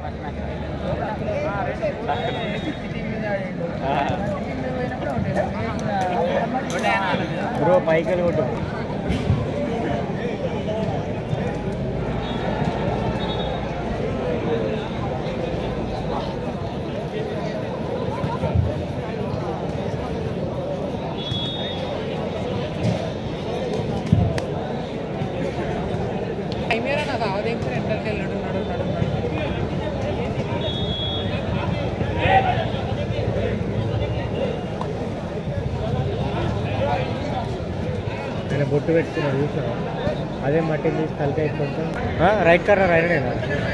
Bro పైకి వెళ్ళి కొట్టు అయిపోయారా నాకు అవదేంటి రెండర్కి వెళ్ళాడు నడు నడు నడు ఆయన బొట్టు పెట్టుకున్నాడు చూసావా అదే మట్టి తీసి తలకాయ కొంచెం రైట్ కర్ర రైట్ నేను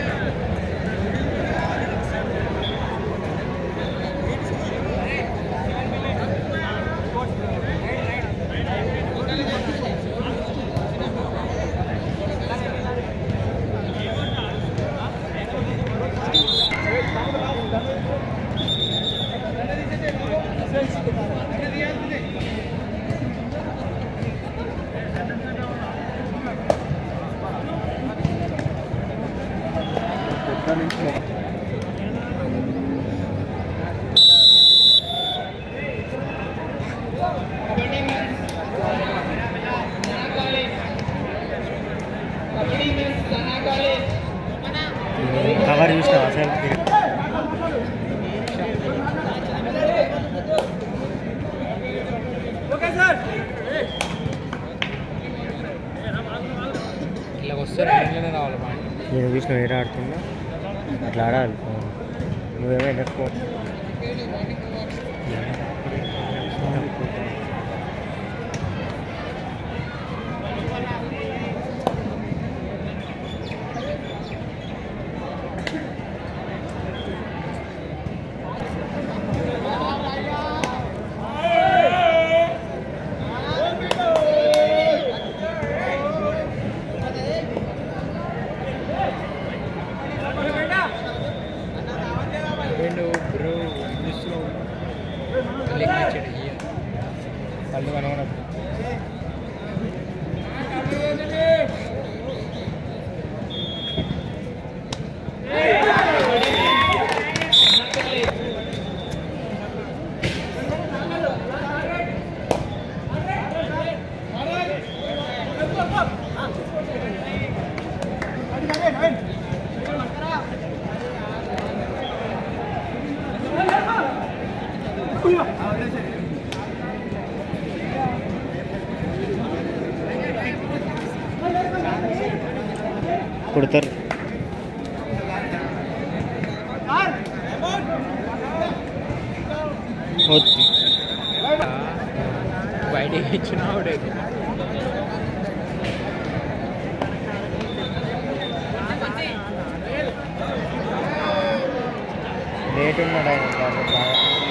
కవర్ చూసినావా అసలు ఇలా వస్తే రెండులోనే రావాలి మాట నేను చూసిన ఏడా ఆడుతున్నా అట్లా ఆడాలి నువ్వేమో ఎండకపో రెండు బ్రో ఇంగ్లీష్లో లింక్ ఇచ్చాడు ఇయ్య. కళ్ళు కనబడదు కొడతారు వచ్చి బయట ఇచ్చిన ఆవిడే లేట్ ఉన్నాడు ఆయన బాగా బాగా.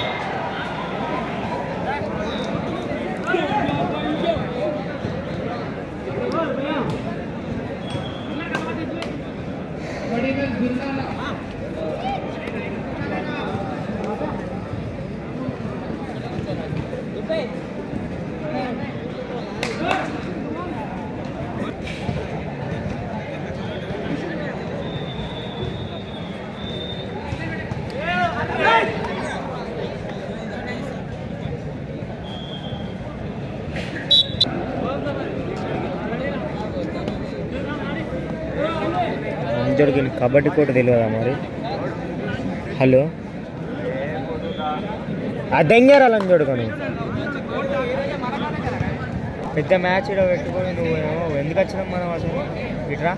అంజోడికి కబడ్డీ కూడా తెలియదా మరి హలో అదంగారాలు అంజోడు కానీ పెద్ద మ్యాచ్ ఇక్కడ పెట్టుకొని నువ్వు ఏమో ఎందుకు వచ్చినావు మనం అసలు ఇట్రా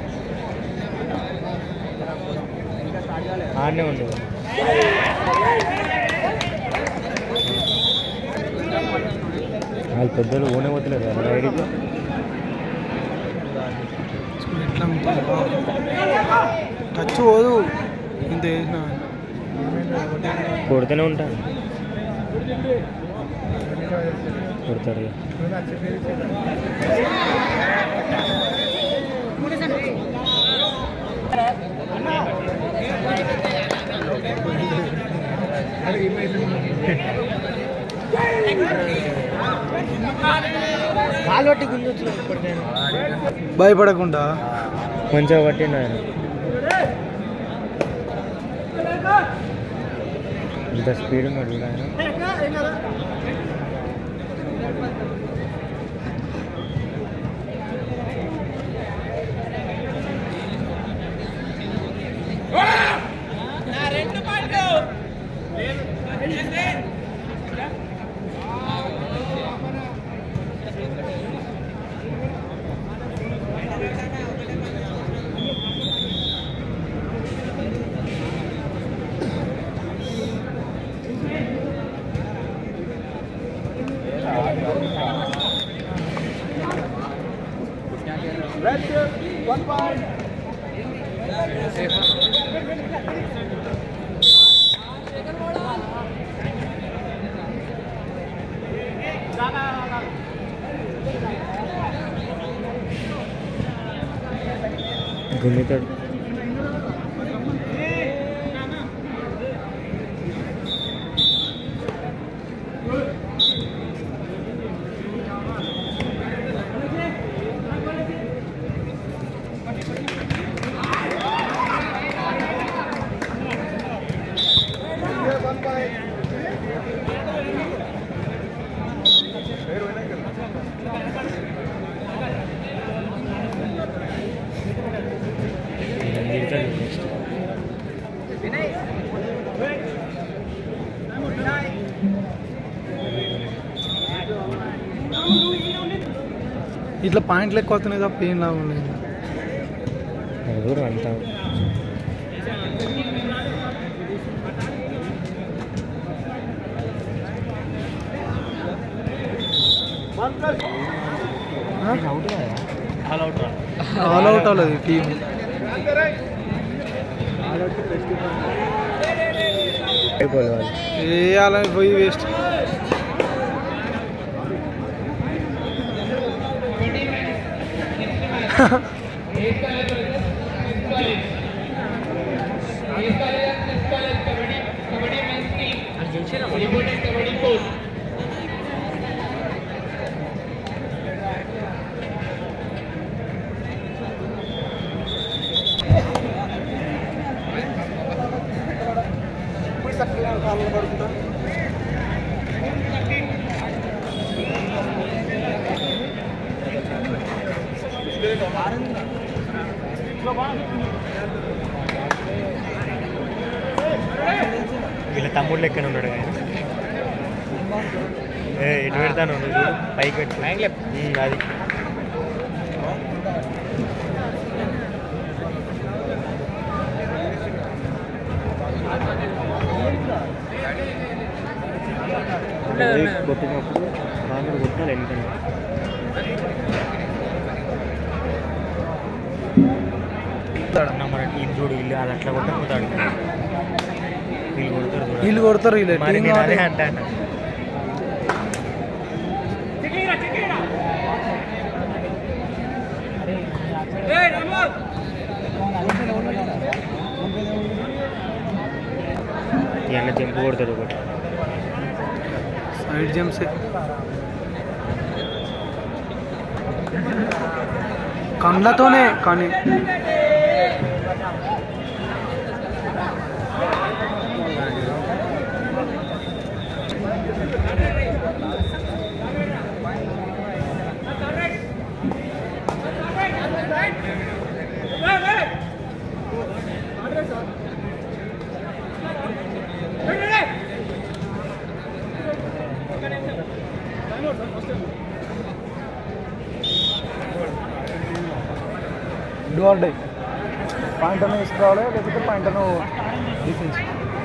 ఆడనే ఉండు వాళ్ళు పెద్దలు ఊనే వద్దులేదు కదా రైడ్కి టచ్ పోదు ఇంత చేసిన కొడుతూనే ఉంటాను కొడతారు ఇక. కాలు పట్టి గుంజొచ్చు ఇప్పటికైనా భయపడకుండా మంచిగా పట్టిండు ఆయన ఇంత స్పీడ్ ఉన్నాడు చూడు ఆయన గుమ్మితాడు మిగతాడు నెక్స్ట్ ఇట్లా పాయింట్లు ఎక్కువ వస్తున్నాయి తప్ప ఏం లాభం లేదు ఎవరు అంతా అవుట్ కదా ఆల్ అవుట్ రా ఆల్ అవుట్ అవ్వలేదు టీం అయిపోలే వాళ్ళు వేయాలని పోయి వేస్ట్ వీళ్ళ తమ్ముడు లెక్కన ఉన్నాడు ఆయన ఏ ఎటు పెడతాను నువ్వు చూడు పైకి పెట్టు ఉమ్, అది కొట్టినప్పుడు బాగా కొట్టాలి ఎందుకంటే అన్న మన టీం చూడు ఇల్లు అది అట్లా కొట్టకపోతాడు వీళ్ళు కొడతారు చూడు. వీళ్ళు కొడతారు వీళ్ళు మరి టీం నేను అదే కాబట్టి అంటాను ఈ అన్న చెంపు కొడతాడు ఒకటి సైడ్ జంప్స్ కళ్ళతోనే కానీ డోర్ డై పాయింట్ అన్న తీసుకురావాలి లేకపోతే పాయింట్ అన్న డిఫెన్స్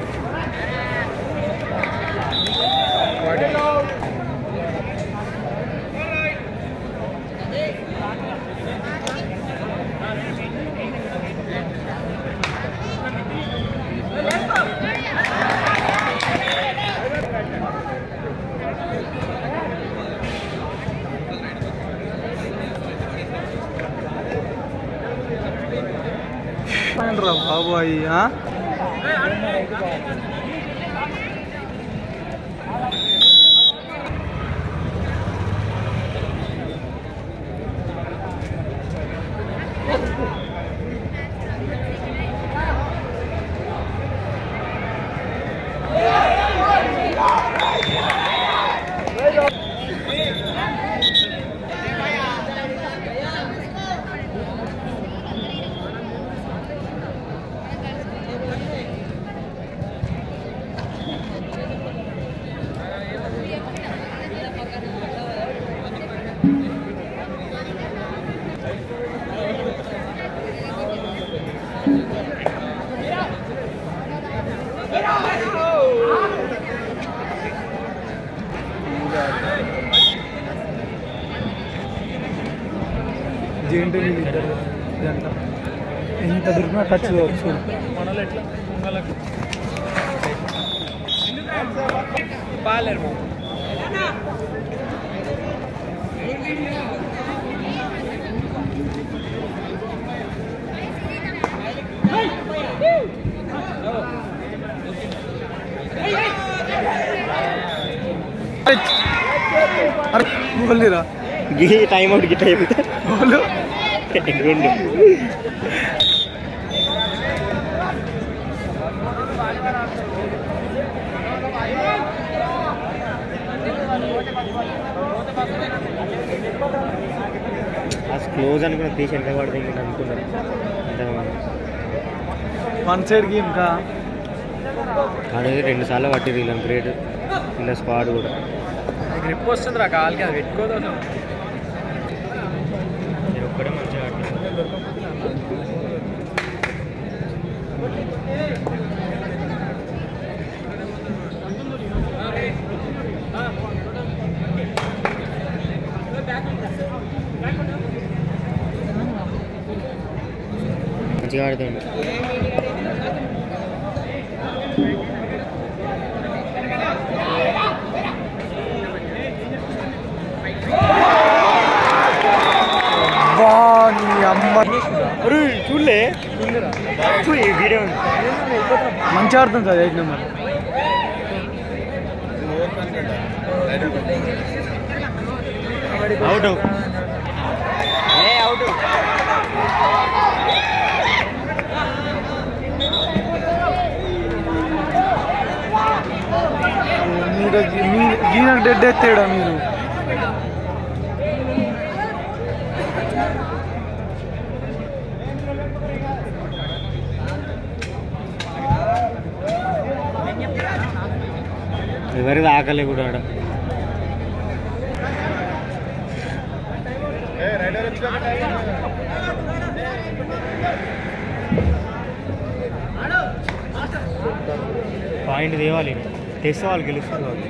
పాయింట్ రా బాబు అయ్యి Yeah. జేంటి వీళ్ళు ఇద్దరు ఇదంతా ఎంత దొరికినా ఖర్చు వచ్చు మనలో ఎట్లా వాళ్ళకు పాలేరు అరే బోల్దిరా గీ టైం అవుట్ గిట్ట చెప్తే బోలు రెండు అసలు క్లోజ్ అనుకున్న తీసి ఎంత పడుతుంది ఇంకా అనుకున్నాను అంతమంది వన్ సైడ్ గేమ్ కా అనేది రెండు సార్లు పట్టిరు వీళ్ళ గ్రేట్ వీళ్ళ స్క్వాడ్ కూడా గ్రిప్ వస్తుంది రా కాలుకి అది పెట్టుకోదు అసలు నేను ఒక్కడే మంచిగా ఆడుతున్నాను మంచిగా ఆడుతుండు వాని అమ్మ అరే చూడలే చూడు, ఈ వీడియో ఉంది మంచిగా ఆడుతుంది సార్ ఎయిట్ నెంబర్ అవుట్ ఏ అవుట్ మీరు గీనకు డెడ్ ఎత్తేడా మీరు ఎవరికి ఆకలి కూడా ఆడ పాయింట్ తేవాలి తెస్తే వాళ్ళు గెలుస్తారు వాళ్ళు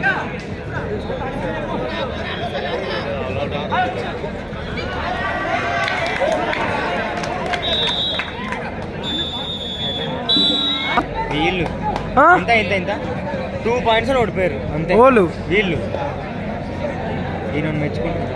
వీళ్ళు ఆ? ఎంత ఎంత ఎంత టూ పాయింట్స్ ఓడిపోయారు అంతే ఓలు వీళ్ళు ఈయన మెచ్చుకుంటున్నారు